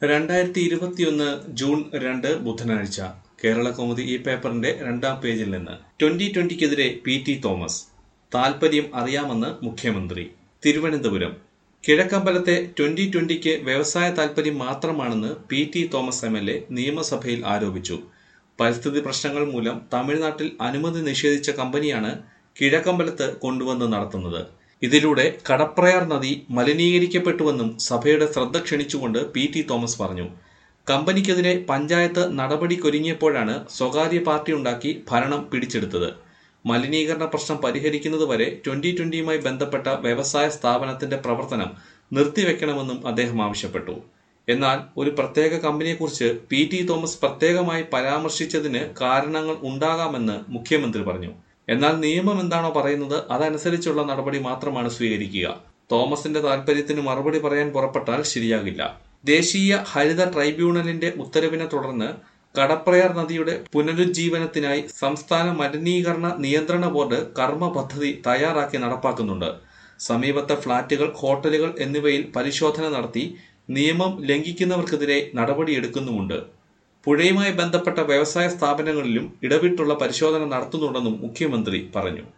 രണ്ടായിരത്തി ഇരുപത്തിയൊന്ന് ജൂൺ രണ്ട് ബുധനാഴ്ച കേരള കൗമുദി ഈ പേപ്പറിന്റെ രണ്ടാം പേജിൽ നിന്ന് ട്വന്റി ട്വന്റിക്കെതിരെ പി ടി തോമസ് താൽപര്യം അറിയാമെന്ന് മുഖ്യമന്ത്രി തിരുവനന്തപുരം കിഴക്കമ്പലത്തെ ട്വന്റി ട്വന്റിക്ക് വ്യവസായ താൽപര്യം മാത്രമാണെന്ന് P T Thomas M L A നിയമസഭയിൽ ആരോപിച്ചു പരിസ്ഥിതി പ്രശ്നങ്ങൾ മൂലം തമിഴ്നാട്ടിൽ അനുമതി നിഷേധിച്ച കമ്പനിയാണ് കിഴക്കമ്പലത്ത് കൊണ്ടുവന്ന് നടത്തുന്നത് ഇതിലൂടെ കടപ്രയാർ നദി മലിനീകരിക്കപ്പെട്ടുവെന്നും സഭയുടെ ശ്രദ്ധ ക്ഷണിച്ചുകൊണ്ട് പി ടി തോമസ് പറഞ്ഞു കമ്പനിക്കെതിരെ പഞ്ചായത്ത് നടപടിക്കൊരുങ്ങിയപ്പോഴാണ് സ്വകാര്യ പാർട്ടി ഉണ്ടാക്കി ഭരണം പിടിച്ചെടുത്തത് മലിനീകരണ പ്രശ്നം പരിഹരിക്കുന്നതുവരെ ട്വന്റി ട്വന്റിയുമായി ബന്ധപ്പെട്ട വ്യവസായ സ്ഥാപനത്തിന്റെ പ്രവർത്തനം നിർത്തിവെക്കണമെന്നും അദ്ദേഹം ആവശ്യപ്പെട്ടു എന്നാൽ ഒരു പ്രത്യേക കമ്പനിയെക്കുറിച്ച് പി ടി തോമസ് പ്രത്യേകമായി പരാമർശിച്ചതിന് കാരണങ്ങൾ ഉണ്ടാകാമെന്ന് മുഖ്യമന്ത്രി പറഞ്ഞു എന്നാൽ നിയമം എന്താണോ പറയുന്നത് അതനുസരിച്ചുള്ള നടപടി മാത്രമാണ് സ്വീകരിക്കുക തോമസിന്റെ താൽപര്യത്തിന് മറുപടി പറയാൻ പുറപ്പെട്ടാൽ ശരിയാകില്ല ദേശീയ ഹരിത ട്രൈബ്യൂണലിന്റെ ഉത്തരവിനെ തുടർന്ന് കടപ്രയാർ നദിയുടെ പുനരുജ്ജീവനത്തിനായി സംസ്ഥാന മലിനീകരണ നിയന്ത്രണ ബോർഡ് കർമ്മ പദ്ധതി തയ്യാറാക്കി നടപ്പാക്കുന്നുണ്ട് സമീപത്തെ ഫ്ളാറ്റുകൾ ഹോട്ടലുകൾ എന്നിവയിൽ പരിശോധന നടത്തി നിയമം ലംഘിക്കുന്നവർക്കെതിരെ നടപടിയെടുക്കുന്നുമുണ്ട് പുഴയുമായി ബന്ധപ്പെട്ട വ്യവസായ സ്ഥാപനങ്ങളിലും ഇടവിട്ടുള്ള പരിശോധന നടത്തുന്നുണ്ടെന്നും മുഖ്യമന്ത്രി പറഞ്ഞു